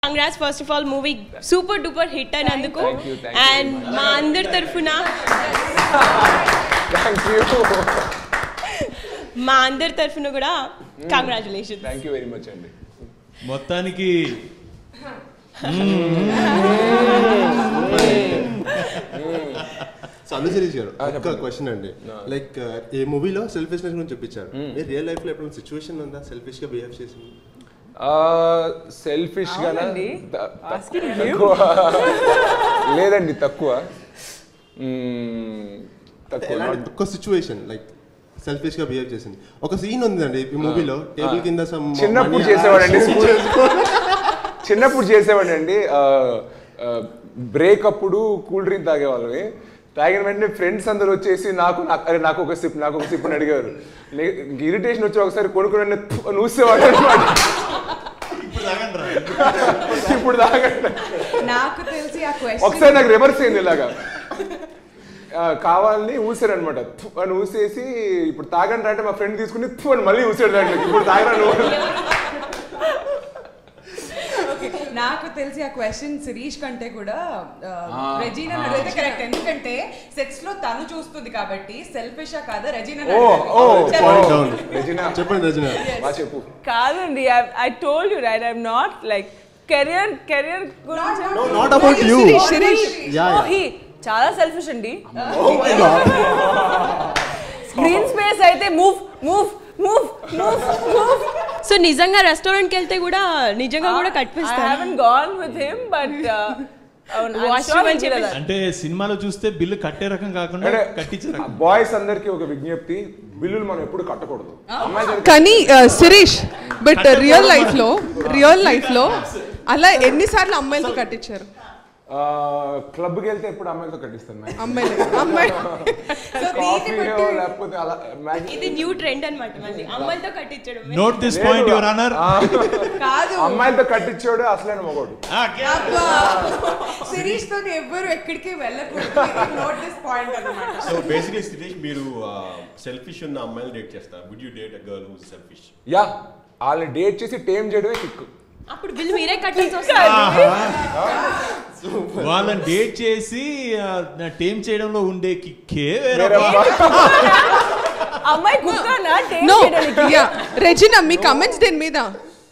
Congrats first of all movie super duper hit అయినందుకు Thank you, thank you and మా అందరి తరఫున thank you మా అందరి తరఫున కూడా congratulation thank you very much అండి మొత్తానికి సో అల్లు శిరీష్ గారు ఆ, ఒక్క చెప్పండి. క్వశ్చన్ అండి లైక్ ఈ మూవీలో సెల్ఫిష్నెస్ గురించి చూపించారు మీరు రియల్ లైఫ్ లో ఎప్పుడైనా సిచ్యువేషన్ ఉందా సెల్ఫిష్ గా బిహేవ్ చేసింది సెల్ఫిష్ గా అవునండి. Asking you. తక్కువ లేదండి తక్కువ మ్మ్, తక్కువ ఎలాంటి ఒక్క సిచ్యువేషన్ లైక్ సెల్ఫిష్ గా బిహేవ్ చేసింది ఒక సీన్ ఉందండి ఈ మూవీలో టేబుల్ కింద some చిన్నప్పుడు money- చేసేవాడండి చిన్నప్పుడు చేసేవాడండి బ్రేక్ అప్పుడు కూల్ డ్రింక్ తాగేవాళ్ళమి తాగిన వెంటనే ఫ్రెండ్స్ అందరూ వచ్చేసి నాకు నాకు- అరే నాకు ఒక సిప్ నాకు ఒక సిప్ అని అడిగారు ఇరిటేషన్ వచ్చి ఒకసారి కొనుక్కుని నూసేవాడు అనమాట ఇప్పుడు తాగండి నాకు తెలిసి ఆ ఒకసారి క్వశ్చన్ నాకు రివర్స్ అయింది ఇలాగా ఆ, కావాలని ఊసారు అనమాట అని ఊసేసి ఇప్పుడు తాగండి అంటే మా ఫ్రెండ్ తీసుకుని "థు" అని మళ్ళీ ఊసాడు దాంట్లో ఇప్పుడు తాగరా నువ్వు నాకు తెలిసి ఆ క్వశ్చన్ శిరీష్ కంటే కూడా రెజీనా అడిగితే కరెక్ట్ ఎందుకంటే సెట్స్ లో తను చూస్తుంది కాబట్టి సెల్ఫిషా కాదా Regina oh oh Point down. Regina చెప్పండి రజన బా చెప్పు కాదండి I told you right I'm not like career career గురించి No, not about you. Sirish Yeah, Oh, yeah. he చాలా సెల్ఫిష్ అండి Oh my god. Screen space అయితే move move move move move so నిజంగా రెస్టారెంట్కి వెళ్తే కూడా నిజంగా కూడా ఐ కట్టిపిస్తారు haven't gone with him but Washroom అని చెప్పేసి. అంటే సినిమాలో చూస్తే బిల్లు కట్టే రకం కాకుండా కట్టించే రకం బాయ్స్ అందరికి ఒక విజ్ఞప్తి బిల్లులు మనం ఎప్పుడు కట్టకూడదు అమ్మాయి దగ్గరికి కానీ శిరీష్ బట్ రియల్ లైఫ్ లో రియల్ లైఫ్ లో అలా ఎన్నిసార్లు అమ్మాయిలతో కట్టించారు క్లబ్కి వెళ్తే ఎప్పుడు అమ్మాయిలతో కట్టిస్తాను మ్యామ్ అమ్మాయిలు అమ్మాయి కాఫీలో లేకపోతే అలా మ్యాగ్ ఇది న్యూ ట్రెండ్ అనమాట మళ్ళీ అమ్మాయితో కట్టించడం note this point your honour కాదు అమ్మాయిలతో కట్టించాడు అసలైన మగోడు అబ్బా. శిరీష్ తో ఎవ్వరు ఎక్కడికి వెళ్ళకూడదు నోట్ దిస్ పాయింట్ అన్నమాట సో బేసిక్లీ సురేష్ మీరు సెల్ఫిష్ ఉన్న అమ్మాయిని డేట్ చేస్తారు would you date a girl who's selfish ya వాళ్ళని డేట్ చేసి టేమ్ చేయడమే కిక్ అప్పుడు బిల్ మీరే కట్టాల్సి వస్తుంది వాళ్ళని డేట్ చేసి టేమ్ చేయడంలో ఉండే కిక్కే వేరే వేరే అమ్మాయి కుక్కనా టేస్ట్ నో చేయడానికి యా రెజినా మీ కమెంట్స్ దీని మీద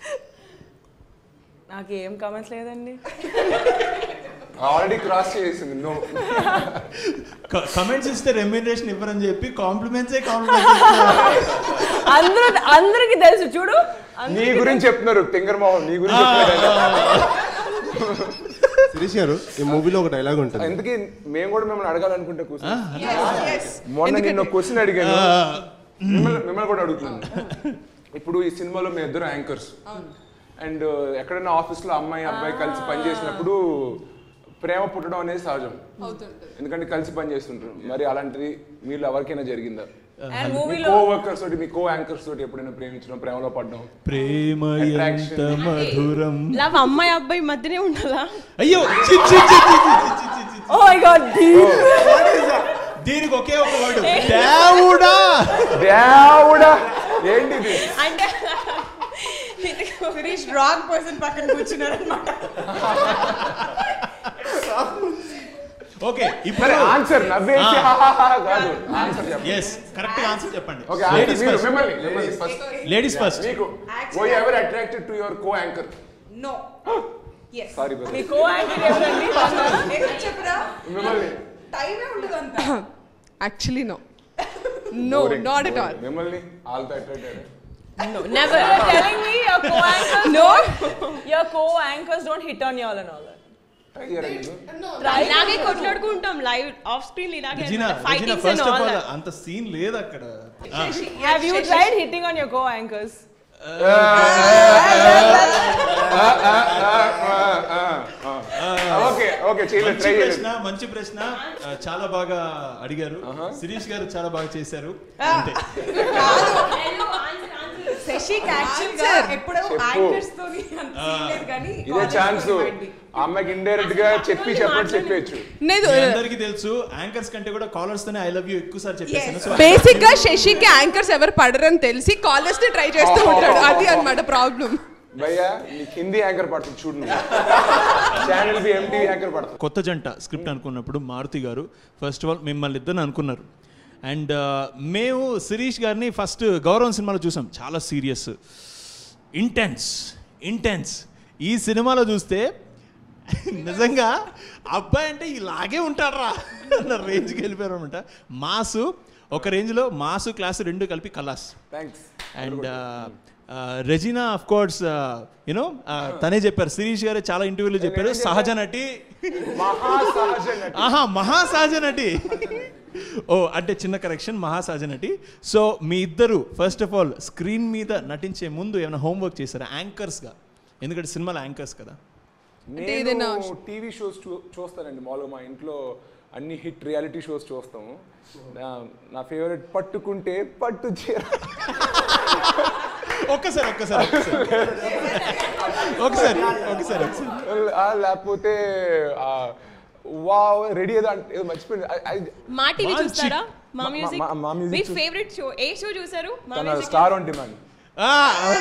నాకు ఏం కామెంట్స్ లేదండి ఆల్రెడీ క్రాస్ చేసింది నో కమెంట్స్ ఇస్తే రెమ్యూనరేషన్ ఇవ్వరని చెప్పి కాంప్లిమెంట్స్ కాంప్లిమెంట్స్ అందరూ అందరికి తెలుసు చూడు నీ గురించి చెప్తున్నారు తింగర్ మోహన్ నీ గురించి చెప్తున్నారు శిరీష్ గారు ఈ మూవీలో ఒక డైలాగ్ ఉంటుంది ఎందుకు మేము కూడా మిమ్మల్ని అడగాలనుకుంటే కూర్చొని మొన్న నిన్న క్వశ్చన్ అడిగాను మిమ్మల్ని మిమ్మల్ని కూడా అడుగుతున్నాను ఇప్పుడు ఈ సినిమాలో మేము ఇద్దరు యాంకర్స్ అండ్ ఎక్కడైనా ఆఫీస్ లో అమ్మాయి అబ్బాయి కలిసి పని చేసినప్పుడు ప్రేమ పుట్టడం అనేది సహజం ఎందుకంటే కలిసి పని చేస్తుంటారు మరి అలాంటిది మీరు ఎవరికైనా జరిగిందా అండ్ మీ మూవీలో కో వర్కర్స్ తోటి మీ కో యాంకర్స్ తోటి ఎప్పుడైనా ప్రేమించడం ప్రేమలో పడడం ప్రేమ Attraction. ఎంత మధురం లవ్ అమ్మాయి అబ్బాయి మధ్యనే ఉండాలా అయ్యో చి, చి, చి, చి, చి, చి, చి, చి. ఓ మై గాడ్ దీనికి ఒకే ఒక వర్డ్ దేవుడా దేవుడా ఏంటిది అంటే శిరీష్ రాంగ్ పర్సన్ పక్కన కూర్చున్నారు అనమాట ఓకే మరి ఇప్పుడు ఆన్సర్ నవ్వేసి Ah. హాహాహా కాదు ఆన్సర్ చెప్పండి ఎస్ కరెక్ట్ ఆన్సర్ చెప్పండి ఓకే లేడీస్ మీరు ఫస్ట్ మిమ్మల్ని మిమ్మల్ని ఫస్ట్ లేడీస్ ఫస్ట్ మీకు why ever attracted to your co anchor no yes sorry మీ కో యాంకర్ ఎవరండి ఎందుకు చెప్పరా మిమ్మల్ని టైమే ఉండదు అంత actually no no Boring, not at boring. All మిమ్మల్ని ఆల్తో attracted never You're telling me your co-anchors No. don't, your co-anchors don't hit on you all and all that. Try చేయరా మీరు ఇలాగే కొట్లాడుకుంటాం లైవ్ ఆఫ్ స్క్రీన్ ఇలాగే Regina Regina fightings first and of all all అంత scene లేదు అక్కడ ఆ, Have you tried hitting on your co-anchors? Okay okay చేయలేదు మంచి ట్రై ప్రశ్న చేయలేదు మంచి ప్రశ్న ఆ, చాలా బాగా అడిగారు శిరీష్ గారు చాలా బాగా చేశారు అంతే శశిక్ యాక్చువల్ గా ఎప్పుడో చెప్పు. యాంకర్స్ తోని అంత scene లేదు కానీ ఇదే college ఛాన్స్ తోని might be. అమ్మాయికి ఇండైరెక్ట్ గా చెప్పి చెప్పండి చెప్పేయచ్చు లేదు మీ అందరికీ తెలుసు యాంకర్స్ కంటే కూడా కాలర్స్ తోనే ఐ లవ్ యూ ఎక్కువ సార్ చెప్పేసాను సో బేసిక్ గా శశికి యాంకర్స్ ఎవరు పడరని తెలిసి కాలేజ్ ని ట్రై చేస్తూ ఉంటాడు అది అన్నమాట ప్రాబ్లం భయ్యా నీకు హిందీ యాంకర్ పడుతుంది చూడు ఛానల్ బి ఎంటీ యాంకర్ పడుతుంది కొత్త జంట స్క్రిప్ట్ అనుకున్నప్పుడు మారుతి గారు ఫస్ట్ ఆఫ్ ఆల్ మిమ్మల్ని ఇద్దరు అనుకున్నారు అండ్ మేము శిరీష్ గారిని ఫస్ట్ గౌరవం సినిమాలో చూసాం చాలా సీరియస్ ఇంటెన్స్ ఇంటెన్స్ ఈ సినిమాలో చూస్తే నిజంగా అబ్బాయి అంటే ఇలాగే ఉంటాడరా అన్న రేంజ్కి వెళ్ళిపోయారు అనమాట మాసు ఒక రేంజ్లో మాసు క్లాసు రెండు కలిపి కలాస్ thanks and Regina of course you know తనే చెప్పారు శిరీష్ గారే చాలా ఇంటర్వ్యూలో చెప్పారు సహజ నటి మహా సహజ నటి. ఆహా మహా సహజ నటి ఓ అంటే చిన్న కరెక్షన్ మహా సహజ నటి సో మీ ఇద్దరు ఫస్ట్ ఆఫ్ ఆల్ స్క్రీన్ మీద నటించే ముందు ఏమైనా హోంవర్క్ చేశారా యాంకర్స్గా ఎందుకంటే సినిమాలో యాంకర్స్ కదా అంటే ఏదైనా నేను టీవీ షోస్ చూస్తానండి మామూలుగా మా ఇంట్లో అన్ని హిట్ రియాలిటీ షోస్ చూస్తాము నా- నా ఫేవరెట్ పట్టుకుంటే పట్టు చీర ఒక్కసారి ఒక్కసారి ఒక్కసారి ఒకసారి ఒకసారి ఒకసారి ఆ, లేకపోతే వా రెడీ ఏదో అంటే ఏదో మర్చిపోయింది I- I- మా టీవీ మంచి- చూస్తారా మా మా- మ్యూజిక్ మా- మా music మీ చూ- ఫేవరెట్ షో ఏ షో చూసారు మా తన మ్యూజిక్ స్టార్ ఆన్ డిమాండ్ ఆ,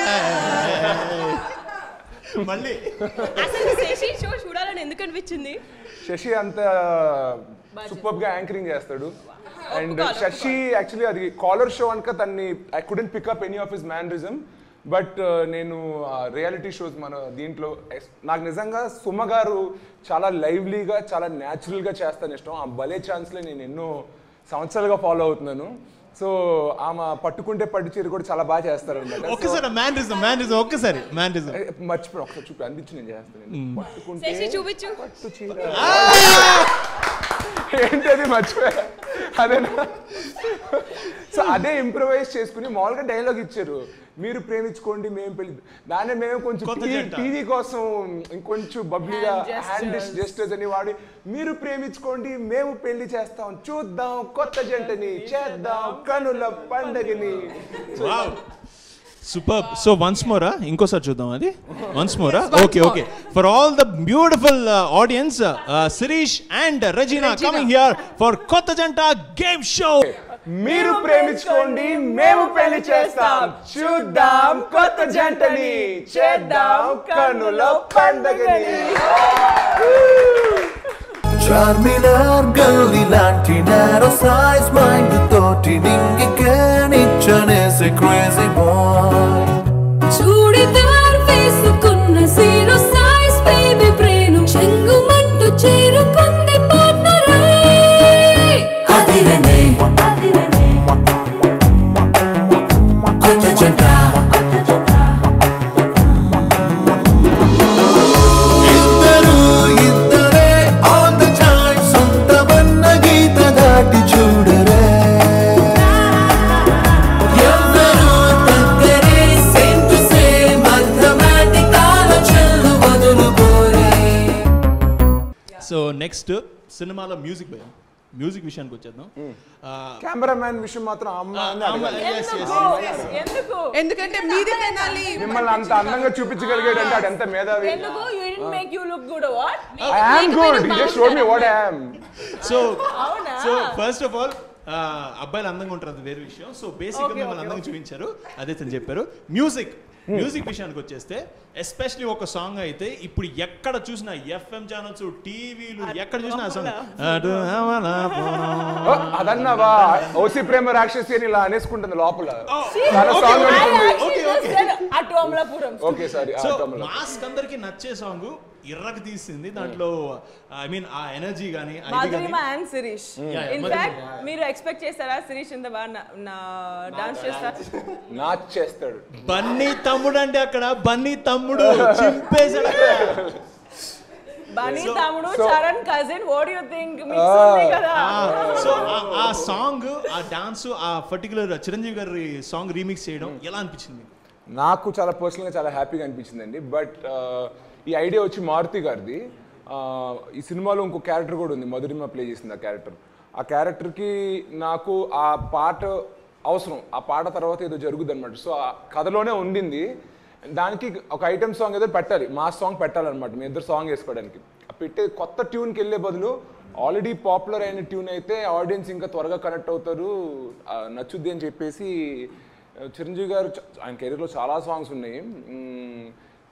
మళ్ళీ అసలు శశి షో చూడాలని ఎందుకు అనిపించింది శశి అంత సూపర్ గా యాంకరింగ్ చేస్తాడు అండ్ శశి యాక్చువల్లీ అది కాలర్ షో అనక తన్ని I couldn't pick up any of his mannerism but నేను రియాలిటీ షోస్ మన దీంట్లో ఎస్- నాకు నిజంగా సుమ గారు చాలా లైవ్లీగా చాలా న్యాచురల్గా చేస్తాను ఇష్టం ఆ భలే ఛాన్స్లే నేను ఎన్నో సంవత్సరాలుగా ఫాలో అవుతున్నాను సో ఆమె పట్టుకుంటే పట్టు చీర కూడా చాలా బాగా చేస్తారు అనమాట ఒక్కసారి మ్యాన్రిజం మ్యాన్రిజం ఒక్కసారి మ్యాన్రిజం మర్చిపోయి ఒకసారి చూపి అందించి నేను చేస్తాను పట్టుకుంటే శశి చూపించు పట్టు చీర ఏంటది మర్చిపోయా అదేనా సో అదే ఇంప్రవైజ్ చేసుకుని మామూలుగా డైలాగ్ ఇచ్చారు మీరు ప్రేమించుకోండి మేము పెళ్లి దాన్ని మేము కొంచెం కొత్త జంట. టీవీ కోసం ఇంకొంచెం బబ్లీగా హ్యాండ్ జెస్టర్స్ అని వాడి మీరు ప్రేమించుకోండి మేము పెళ్లి చేస్తాం చూద్దాం కొత్త జంటని చేద్దాం కనుల పండగని wow super so once more ఇంకోసారి చూద్దాం అది once more Yes, once okay more. Okay for all the beautiful audience Sirish and Regina Regina. Coming here for కొత్త జంట గేమ్ షో మీరు ప్రేమించుకోండి మేము పెళ్లి చేస్తాం చూద్దాం కొత్త జంటని చేద్దాం కనుల పండగని చార్మినార్ గల్లీ లాంటి నారో సైజ్ మైండ్ తోటి నింగికేనిచ్చనేసి క్రేజీ బాయ్ చూడిదార్ వేసుకున్న జీరో సైజ్ బేబీ బ్రెయిన్ చెంగుమంటూ చేరుకుంది పార్ట్నరై అదిరనే కొత్త జంట ఇద్దరు ఇద్దరే ఆన్ ద టైమ్ సొంతమన్న గీత దాటి చూడరే ఎవ్వరు దగ్గరే సేమ్ టు సేమ్ అర్థమాటిక్ ఆలోచనలు వదులుకోరే సో నెక్స్ట్ సినిమాలో మ్యూజిక్ భయం మ్యూజిక్ విషయానికి వచ్చేద్దాం కెమెరామ్యాన్ విషయం మాత్రం అమ్మ అని అడగాలి. ఎందుకు ఎందుకంటే మీది తినాలి మిమ్మల్ని అంత అందంగా చూపించగలిగాడంటే ఆడు ఎంత మేధావి ఎందుకు you did make you look good what I am good he just showed me what I am so అవునా? సో ఫస్ట్ ఆఫ్ ఆల్ అబ్బాయిలు అందంగా ఉంటారు అది వేరే విషయం సో బేసిక్ Okay, మిమ్మల్ని okay, అందంగా చూపించారు అదే తను చెప్పారు మ్యూజిక్ మ్యూజిక్ విషయానికి వచ్చేస్తే ఎస్పెషలీ ఒక సాంగ్ అయితే ఇప్పుడు ఎక్కడ చూసినా ఎఫ్ఎం ఛానల్స్ టీవీలు ఎక్కడ చూసినా ఆ సాంగ్ అటు అవన పోను. అదన్నావా ఓసి ప్రేమ రాక్షసి అని ఇలా అనేసుకుంటుంది లోపల చాలా సాంగ్ okay, అనుకుంది అటు Amalapuram okay sorry so mask అందరికి నచ్చే సాంగ్ ఇర్రకు తీసింది దాంట్లో ఐ మీన్ ఆ ఎనర్జీ కానీ ఇది కానీ Madhurima and Sirish yeah, in fact మీరు ఎక్స్పెక్ట్ చేస్తారా శిరీష్ ఇంత బాగా నా- నా డాన్స్ చేస్తా నాచ్ చేస్తాడు బన్నీ తమ్ముడు అంటే అక్కడ బన్నీ తమ్ముడు చింపేశాడు అక్కడ. బనీ So- తమ్ముడు so- Charan cousin what you think mix ఉంది కదా సో ఆ సాంగ్ ఆ డాన్స్ ఆ పర్టికులర్ చిరంజీవి గారి సాంగ్ రీమిక్స్ చేయడం ఎలా అనిపించింది మీకు? నాకు చాలా పర్సనల్గా చాలా హ్యాపీగా అనిపించిందండి బట్ ఈ ఐడియా వచ్చి మారుతి గారిది ఆ, ఈ సినిమాలో ఇంకో క్యారెక్టర్ కూడా ఉంది మధురిమ ప్లే చేసింది ఆ క్యారెక్టర్ ఆ క్యారెక్టర్కి నాకు ఆ పాట అవసరం ఆ పాట తర్వాత ఏదో జరుగుద్ది అనమాట సో ఆ కథలోనే ఉండింది దానికి ఒక ఐటమ్ సాంగ్ ఏదో పెట్టాలి మా సాంగ్ పెట్టాలన్నమాట మీ ఇద్దరు సాంగ్ వేసుకోవడానికి ఆ పెట్టే కొత్త ట్యూన్కి వెళ్ళే బదులు ఆల్రెడీ పాపులర్ అయిన ట్యూన్ అయితే ఆడియన్స్ ఇంకా త్వరగా కనెక్ట్ అవుతారు ఆ, నచ్చుద్ది అని చెప్పేసి చిరంజీవి గారు చ- ఆయన కెరీర్లో చాలా సాంగ్స్ ఉన్నాయి మ్మ్,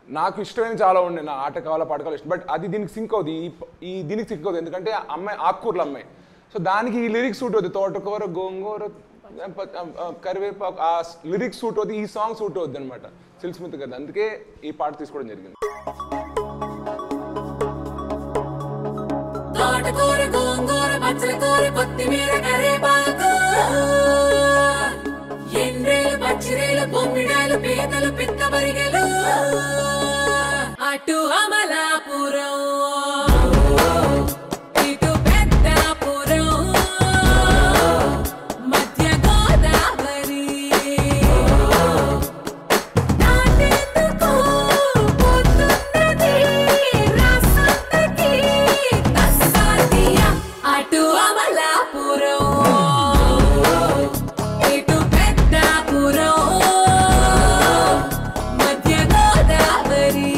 నాకు ఇష్టమైన చాలా ఉండే నా ఆట కావాలా పాట కావాలా ఇష్టం బట్ అది దీనికి సింక్ అవుతుంది ఈ ఈ దీనికి సింక్ అవుతుంది ఎందుకంటే ఆ అమ్మాయి ఆకుకూరల అమ్మాయి సో దానికి ఈ లిరిక్స్ సూట్ అవుతుంది తోటకూర గోంగూర ప- ఆ, కరివేపాకు ఆ లిరిక్స్ సూట్ అవుతుంది ఈ సాంగ్ సూట్ అవుతుంది అనమాట సిల్క్ స్మిత్ కదా అందుకే ఈ పాట తీసుకోవడం జరిగింది తోటకూర గోంగూర పచ్చల కూర కొత్తిమీర కరేపాకు ఎండ్రేలు పచ్చిరేలు బొమ్మిడాలు పీతలు పిత్త బరిగెలు అటు అమలాపురం ఇటు పెద్దాపురం మధ్య గోదావరి నాటెందుకు పోతున్నది రాసంతకి తస్సాదియ అటు అమలాపురం ఇటు పెద్దాపురం మధ్య గోదావరి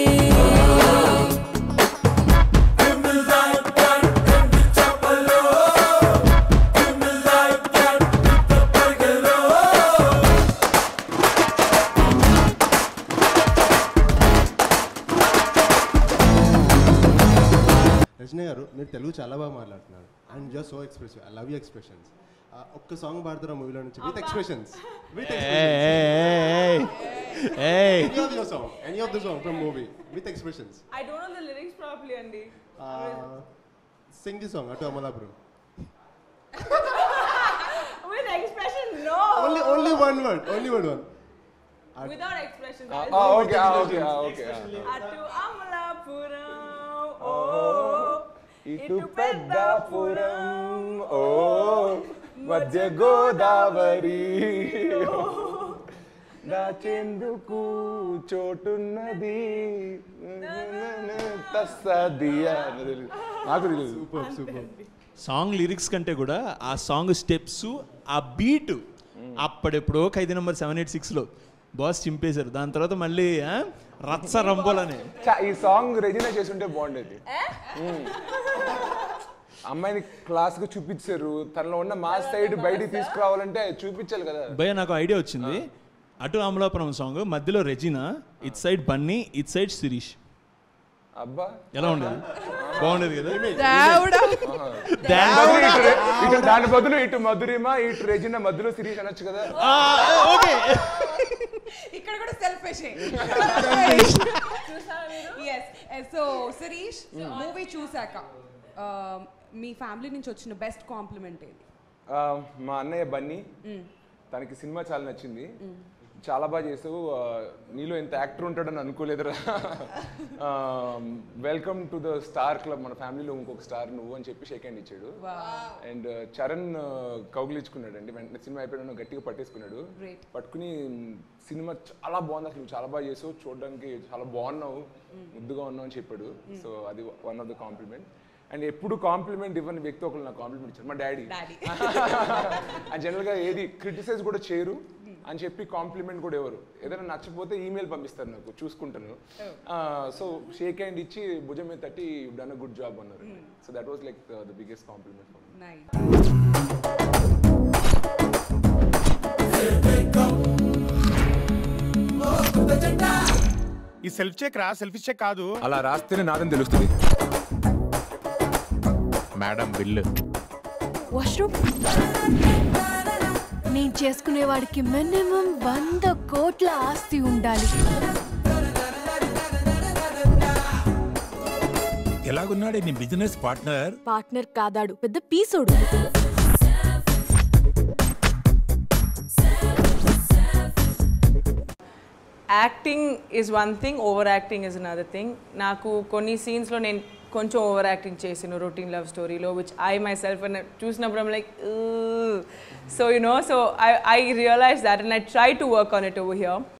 రజనీ గారు మీరు తెలుగు చాలా బాగా మాట్లాడుతున్నారు and just so expressive I love you expressions ఒక్క సాంగ్ పాడుతున్నా మూవీలో నుంచి with expressions with Hey. Any of your song any of the song from movie with expressions I don't know the lyrics properly, Andy. Sing the song అటు Amalapuram With expression, no. Only only one word only one one Without expression. Okay okay okay Atu Amalapuram, oh oh. ఇటు పెద్దాపురం ఓ మధ్య గోదావరి దాచెందుకు చోటున్నది తస్సదియా నాకు తెలియదు super super song lyrics కంటే కూడా ఆ song steps ఆ beat అప్పుడెప్పుడో ఖైదీ నెంబర్ సెవెన్ ఎయిట్ సిక్స్లో బాస్ చింపేశారు దాని తర్వాత మళ్ళీ ఆ, రచ్చ రంబోలని చా- ఈ సాంగ్ రెజినా చేస్తుంటే బాగుండేది మ్మ్. అమ్మాయిని క్లాస్ కు చూపించారు తనలో ఉన్న మా సైడ్ బయటికి తీసుకురావాలంటే చూపించాలి కదా భయ నాకు ఐడియా వచ్చింది అటు అమలాపురం సాంగ్ మధ్యలో రెజినా ఇట్ సైడ్ బన్నీ ఇట్ సైడ్ శిరీష్ అబ్బా ఎలా ఉండేది బాగుండేది కదా దేవుడా దాని బదులు ఇటు రె- ఇటు దాని బదులు ఇటు మధురిమ ఇటు రెజినా మధ్యలో సిరీస్ అనొచ్చు కదా ఓకే ఇక్కడ కూడా selfish yes so Sirish movie చూసాక uh, మీ ఫ్యామిలీ నుంచి వచ్చిన బెస్ట్ కాంప్లిమెంట్ ఏది ఆ, మా అన్నయ్య బన్నీ తనకి సినిమా చాలా నచ్చింది చాలా బాగా చేసావు ఆ, నీలో ఇంత యాక్టర్ ఉంటాడని అనుకోలేదురా welcome to the star club మన ఫ్యామిలీలో ఇంకొక స్టార్ నువ్వు అని చెప్పి షేక్ హ్యాండ్ ఇచ్చాడు అండ్ చరణ్ కౌగిలించుకున్నాడు అండి వెంటనే సినిమా అయిపోయిన గట్టిగా పట్టేసుకున్నాడు Great. పట్టుకుని సినిమా చాలా బాగుంది అసలు చాలా బాగా చేసావు చూడడానికి చాలా బాగున్నావు ముద్దుగా ఉన్నావు అని చెప్పాడు సో అది one of the compliment and ఎప్పుడు కాంప్లిమెంట్ ఇవ్వని వ్యక్తి ఒకరు నాకు కాంప్లిమెంట్ ఇచ్చారు మా డాడీ డాడీ అండ్ జనరల్గా ఏది క్రిటిసైజ్ కూడా చేయరు అని చెప్పి కాంప్లిమెంట్ కూడా ఎవరు ఏదైనా నచ్చకపోతే ఈమెయిల్ పంపిస్తారు నాకు చూసుకుంటాను సో షేక్ హ్యాండ్ ఇచ్చి భుజం మీద తట్టి డన్ అ గుడ్ జాబ్ అన్నారు so that was like the biggest compliment for nice ఈ సెల్ఫ్ చెక్ రా సెల్ఫ్ చెక్ కాదు అలా రాస్తేనే నాదని తెలుస్తుంది మేడం బిల్లు వాష్రూమ్ నేను చేసుకునేవాడికి మినిమం వంద కోట్ల ఆస్తి ఉండాలి ఎలాగున్నాడే నీ బిజినెస్ పార్ట్నర్ పార్ట్నర్ కాదాడు పెద్ద పీసోడు acting is one thing over acting is another thing నాకు కొన్ని సీన్స్లో నేను కొంచెం ఓవర్ యాక్టింగ్ చేసాను రొటీన్ లవ్ స్టోరీలో విచ్ ఐ మై సెల్ఫ్ చూసినప్పుడు like so you know so I I realise that and I try to work on it over here